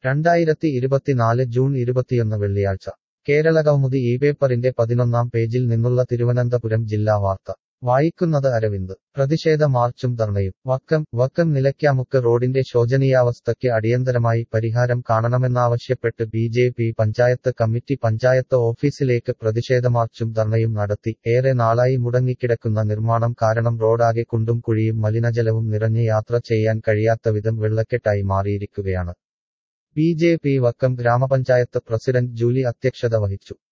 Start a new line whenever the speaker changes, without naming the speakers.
രണ്ടായിരത്തി ഇരുപത്തിനാല് ജൂൺ ഇരുപത്തിയൊന്ന് വെള്ളിയാഴ്ച കേരള കൗമുദി ഈ പേപ്പറിന്റെ പതിനൊന്നാം പേജിൽ നിന്നുള്ള തിരുവനന്തപുരം ജില്ലാ വാർത്ത വായിക്കുന്നത് അരവിന്ദ് പ്രതിഷേധ മാർച്ചും ധർണയും വക്കം വക്കം നിലയ്ക്കാമുക്ക് റോഡിന്റെ ശോചനീയാവസ്ഥയ്ക്ക് അടിയന്തരമായി പരിഹാരം കാണണമെന്നാവശ്യപ്പെട്ട് B J P panchayat committee panchayat ഓഫീസിലേക്ക് പ്രതിഷേധ മാർച്ചും ധർണയും നടത്തി ഏറെ നാളായി മുടങ്ങിക്കിടക്കുന്ന നിർമ്മാണം കാരണം റോഡാകെ കുണ്ടും കുഴിയും മലിനജലവും നിറഞ്ഞ് യാത്ര ചെയ്യാൻ കഴിയാത്ത വിധം വെള്ളക്കെട്ടായി മാറിയിരിക്കുകയാണ് ബി ജെ പി വക്കം ഗ്രാമപഞ്ചായത്ത് പ്രസിഡന്റ് ജൂലി അധ്യക്ഷത വഹിച്ചു